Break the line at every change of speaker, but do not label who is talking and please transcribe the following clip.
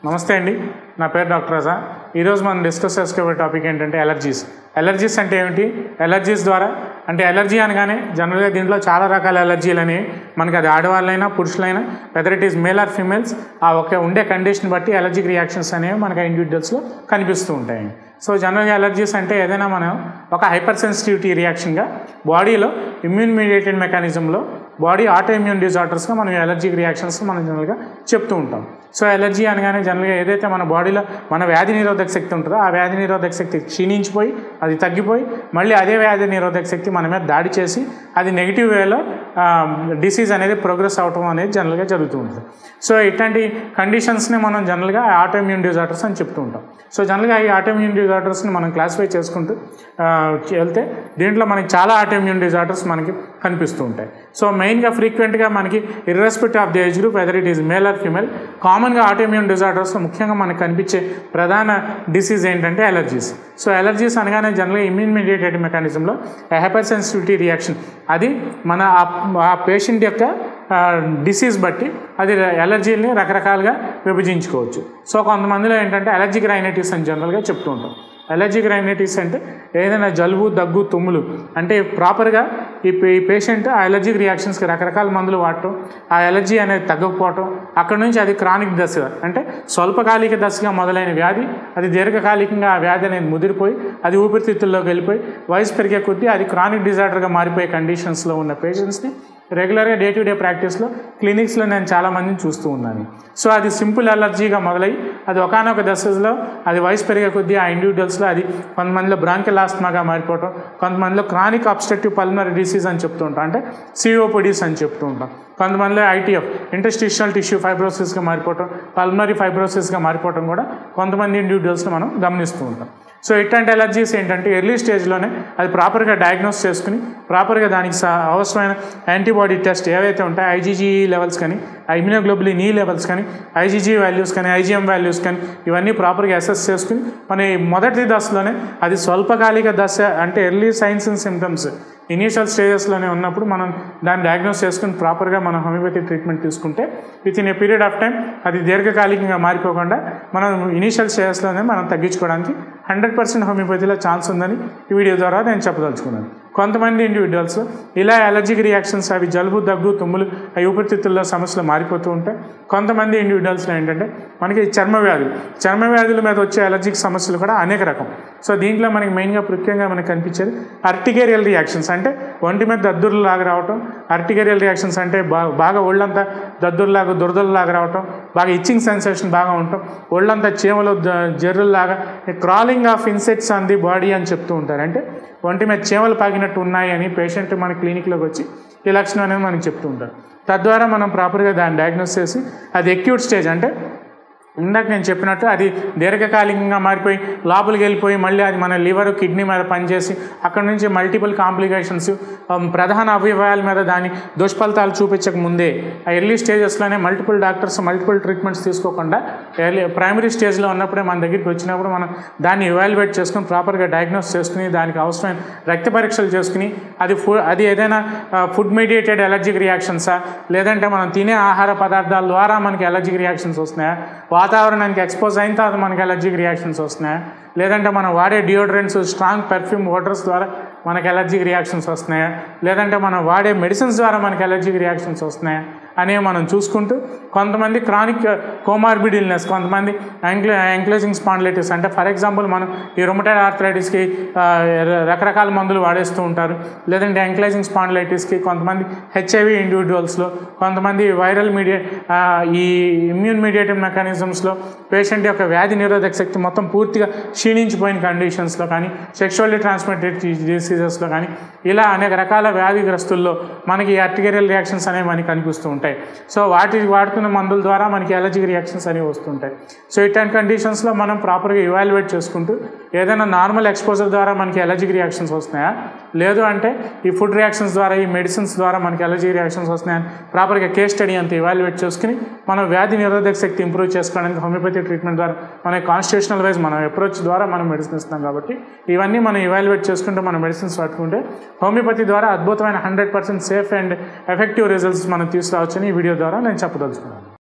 నమస్తే అండి నా పేరు డాక్టర్ రజా ఈరోజు మనం డిస్కస్ చేసుకోబోయే టాపిక్ ఏంటంటే ఎలర్జీస్ ఎలర్జీస్ అంటే ఏమిటి ఎలర్జీస్ ద్వారా అంటే ఎలర్జీ అనగానే జనరల్గా దీంట్లో చాలా రకాల ఎలర్జీలు అనేవి మనకి అది ఆడవాళ్ళైనా పురుషులైనా whether it is male or females ఆ ఒక ఉండే కండిషన్ బట్టి ఎలర్జిక్ రియాక్షన్స్ అనేవి మనకి ఆ ఇండివిజువల్స్లో కనిపిస్తూ ఉంటాయి సో జనరల్గా ఎలర్జీస్ అంటే ఏదైనా మనం ఒక హైపర్ సెన్సిటివిటీ రియాక్షన్గా బాడీలో ఇమ్యూన్ మీడియేటెడ్ మెకానిజంలో బాడీ ఆటో ఇమ్యూన్ డిజార్డర్స్గా మనం ఎలర్జిక్ రియాక్షన్స్ మనం జనరల్గా చెప్తూ ఉంటాం సో ఎలర్జీ అనగానే జనరల్గా ఏదైతే మన బాడీలో మన వ్యాధి నిరోధక శక్తి ఉంటుందో ఆ వ్యాధి నిరోధక శక్తి క్షీణించిపోయి అది తగ్గిపోయి మళ్ళీ అదే వ్యాధి నిరోధక శక్తి మన మీద దాడి చేసి అది నెగిటివ్ వేలో డిసీజ్ అనేది ప్రోగ్రెస్ అవటం అనేది జనరల్గా జరుగుతూ ఉంటుంది సో ఇట్లాంటి కండిషన్స్ని మనం జనరల్గా ఆటోఇమ్యూన్ డిజార్డర్స్ అని చెప్తూ ఉంటాం సో జనరల్గా ఈ ఆటోఇమ్యూన్ డిజార్డర్స్ని మనం క్లాసిఫై చేసుకుంటూ ఆ, వెళ్తే దీంట్లో మనకి చాలా ఆటోఇమ్యూన్ డిజార్డర్స్ మనకి కనిపిస్తూ ఉంటాయి సో మెయిన్గా ఫ్రీక్వెంట్గా మనకి irrespect of the age group whether it is male or female కామన్గా ఆటోఇమ్యూన్ డిజార్డర్స్లో ముఖ్యంగా మనకు కనిపించే ప్రధాన డిసీజ్ ఏంటంటే ఎలర్జీస్ సో ఎలర్జీస్ అనగానే జనరల్గా ఇమ్యూన్ మీడియేటెడ్ మెకానిజంలో హైపర్ సెన్సిటివిటీ రియాక్షన్ అది మన ఆ- ఆ పేషెంట్ యొక్క డిసీజ్ బట్టి అది ఎలర్జీని రకరకాలుగా విభజించుకోవచ్చు సో కొంతమందిలో ఏంటంటే ఎలర్జిక్ రైనైటిస్ అని జనరల్గా చెప్తూ ఉంటాం ఎలర్జిక్ రైనైటిస్ అంటే ఏదైనా జలుబు దగ్గు తుమ్ములు అంటే ప్రాపర్గా ఈ పే- ఈ పేషెంట్ ఆ ఎలర్జిక్ రియాక్షన్స్కి రకరకాల మందులు వాడటం ఆ ఎలర్జీ అనేది తగ్గకపోవటం అక్కడ నుంచి అది క్రానిక్ దశ అంటే స్వల్పకాలిక దశగా మొదలైన వ్యాధి అది దీర్ఘకాలికంగా ఆ వ్యాధి అనేది ముదిరిపోయి అది ఊపిరితిత్తుల్లోకి వెళ్ళిపోయి వయసు పెరిగే కొద్దీ అది క్రానిక్ డిజార్డర్గా మారిపోయే కండిషన్స్లో ఉన్న పేషెంట్స్ని రెగ్యులర్గా డే టు డే ప్రాక్టీస్లో క్లినిక్స్లో నేను చాలా మందిని చూస్తూ ఉన్నాను సో అది సింపుల్ ఎలర్జీగా మొదలై అది ఒకనొక దశలో అది వయసు పెరిగే కొద్దీ ఆ ఇండివిజువల్స్లో అది కొంతమందిలో బ్రాంకెల్ ఆస్మాగా మారిపోవటం కొంతమందిలో క్రానిక్ అబ్స్ట్రక్టివ్ పల్మనరీ డిసీజ్ అని చెప్తూ ఉంటాం అంటే సిఓపిడీస్ అని చెప్తూ ఉంటాం కొంతమందిలో ఐటీఎఫ్ ఇంటర్స్టిషనల్ టిష్యూ ఫైబ్రోసిస్గా మారిపోవటం పల్మనరీ ఫైబ్రోసిస్గా మారిపోవటం కూడా కొంతమంది ఇండివిజువల్స్లో మనం గమనిస్తూ ఉంటాం సో ఇట్లాంటి ఎలర్జీస్ ఏంటంటే ఎర్లీ స్టేజ్లోనే అది ప్రాపర్గా డయాగ్నోస్ చేసుకుని ప్రాపర్గా దానికి స- అవసరమైన యాంటీబాడీ టెస్ట్ ఏవైతే ఉంటాయో ఐజీజీ లెవెల్స్ కానీ ఇమ్యూనోగ్లోబులిన్ ఈ లెవెల్స్ కానీ ఐజీజీ వాల్యూస్ కానీ ఐజీఎం వాల్యూస్ కానీ ఇవన్నీ ప్రాపర్గా అసెస్ చేసుకుని మన ఈ మొదటి దశలోనే అది స్వల్పకాలిక దశ అంటే early signs and symptoms initial స్టేజెస్లోనే ఉన్నప్పుడు మనం దాన్ని డయాగ్నోస్ చేసుకుని ప్రాపర్గా మనం హోమియోపతి ట్రీట్మెంట్ తీసుకుంటే with in a period of time అది దీర్ఘకాలికంగా మారిపోకుండా మనం ఇనీషియల్ స్టేజెస్లోనే మనం తగ్గించుకోవడానికి హండ్రెడ్ పర్సెంట్ హోమియోపతిలో ఛాన్స్ ఉందని ఈ వీడియో ద్వారా నేను చెప్పదలుచుకున్నాను కొంతమంది ఇండివిజువల్స్ ఇలా ఎలర్జిక్ రియాక్షన్స్ అవి జలుబు దగ్గు తుమ్ములు అవి ఊపిరితిత్తుల్లో సమస్యలు మారిపోతూ ఉంటాయి కొంతమంది ఇండివిజువల్స్లో ఏంటంటే మనకి చర్మ వ్యాధులు చర్మ వ్యాధుల మీద వచ్చే ఎలర్జిక్ సమస్యలు కూడా అనేక రకం సో దీంట్లో మనకి మెయిన్గా ముఖ్యంగా మనకి కనిపించేది అర్టికేరియల్ రియాక్షన్స్ అంటే ఒంటి మీద దద్దుర్లాగా రావటం అర్టికేరియల్ రియాక్షన్స్ అంటే బాగా బాగా ఒళ్ళంతా దద్దుర్లాగా దురదల్లాగా రావటం బాగా ఇచ్చింగ్ సెన్సేషన్ బాగా ఉండటం ఒళ్ళంతా చీమలు ద- జర్రుల్లాగా crawling of insects on the body అని చెప్తూ ఉంటారు అంటే ఒంటి మీద చీమలు పాకినట్టు ఉన్నాయి అని పేషెంట్ మన క్లినిక్లోకి వచ్చి ఈ లక్షణం అనేది మనకి చెప్తూ ఉంటారు తద్వారా మనం ప్రాపర్గా దాన్ని డయాగ్నోస్ చేసి అది ఎక్యూట్ స్టేజ్ అంటే ఇందాక నేను చెప్పినట్టు అది దీర్ఘకాలికంగా మారిపోయి లోపలికి వెళ్ళిపోయి మళ్ళీ అది మన లివర్ కిడ్నీ మీద పనిచేసి అక్కడ నుంచి మల్టిపుల్ కాంప్లికేషన్స్ ప్రధాన అవయవాల మీద దాని దుష్ఫలితాలు చూపించక ముందే ఆ ఎర్లీ స్టేజెస్లోనే మల్టిపుల్ డాక్టర్స్ మల్టిపుల్ ట్రీట్మెంట్స్ తీసుకోకుండా ఎర్లీ ప్రైమరీ స్టేజ్లో ఉన్నప్పుడే మన దగ్గరికి వచ్చినప్పుడు మనం దాన్ని ఇవాల్యుయేట్ చేసుకుని ప్రాపర్గా డయాగ్నోస్ చేసుకుని దానికి అవసరమైన రక్త పరీక్షలు చేసుకుని అది ఫుడ్ అది ఏదైనా ఫుడ్ మీడియేటెడ్ ఎలర్జిక్ రియాక్షన్సా లేదంటే మనం తినే ఆహార పదార్థాల ద్వారా మనకి ఎలర్జిక్ రియాక్షన్స్ వస్తున్నాయా వాతావరణానికి ఎక్స్పోజ్ అయిన తర్వాత మనకి ఎలర్జిక్ రియాక్షన్స్ వస్తున్నాయా లేదంటే మనం వాడే డియోడ్రెంట్స్ స్ట్రాంగ్ పెర్ఫ్యూమ్ వాటర్స్ ద్వారా మనకి ఎలర్జిక్ రియాక్షన్స్ వస్తున్నాయా లేదంటే మనం వాడే మెడిసిన్స్ ద్వారా మనకి ఎలర్జిక్ రియాక్షన్స్ వస్తున్నాయా అనేవి మనం చూసుకుంటూ కొంతమంది క్రానిక్ కోమార్బిడ్ ఇల్నెస్ కొంతమంది యాంక్లో యాంక్లోజింగ్ స్పాండిలైటిస్ అంటే ఫర్ ఎగ్జాంపుల్ మనం ఈ రొమటైడ్ ఆర్థరైటిస్కి రకరకాల మందులు వాడేస్తూ ఉంటారు లేదంటే యాంక్లైజింగ్ స్పాండిలైటిస్కి కొంతమంది హెచ్ఐవి ఇండివిజువల్స్లో కొంతమంది వైరల్ మీడియా ఈ ఇమ్యూన్ మీడియేటెడ్ మెకానిజమ్స్లో పేషెంట్ యొక్క వ్యాధి నిరోధక శక్తి మొత్తం పూర్తిగా క్షీణించిపోయిన కండిషన్స్లో కానీ సెక్షువల్లీ ట్రాన్స్మిటెడ్ డిసీజెస్లో కానీ ఇలా అనేక రకాల వ్యాధిగ్రస్తుల్లో మనకి ఆర్టికేరియల్ రియాక్షన్స్ అనేవి మనకి కనిపిస్తూ ఉంటాయి సో వాటి వాడుతున్న మందుల ద్వారా మనకి ఎలర్జిక్ రియాక్షన్స్ అనేవి వస్తుంటాయి సో ఇట్లాంటి కండిషన్స్లో మనం ప్రాపర్గా ఇవాల్యుయేట్ చేసుకుంటూ ఏదైనా నార్మల్ ఎక్స్పోజర్ ద్వారా మనకి ఎలర్జిక్ రియాక్షన్స్ వస్తున్నాయా లేదు అంటే ఈ ఫుడ్ రియాక్షన్స్ ద్వారా ఈ మెడిసిన్స్ ద్వారా మనకి ఎలర్జిక్ రియాక్షన్స్ వస్తున్నాయని ప్రాపర్గా కేస్ స్టడీ అంతా ఇవాల్యుయేట్ చేసుకుని మనం వ్యాధి నిరోధక శక్తి ఇంప్రూవ్ చేసుకోవడానికి హోమియోపతి ట్రీట్మెంట్ ద్వారా మన కాన్స్టిట్యూషనల్ వైజ్ మనం అప్రోచ్ ద్వారా మనం మెడిసిన్ ఇస్తాం కాబట్టి ఇవన్నీ మనం ఇవాల్యుయేట్ చేసుకుంటూ మన మెడిసిన్స్ పట్టుకుంటే హోమియోపతి ద్వారా అద్భుతమైన hundred percent safe and effective results మనం తీసుకురావచ్చని ఈ వీడియో ద్వారా నేను చెప్పదలుచుకున్నాను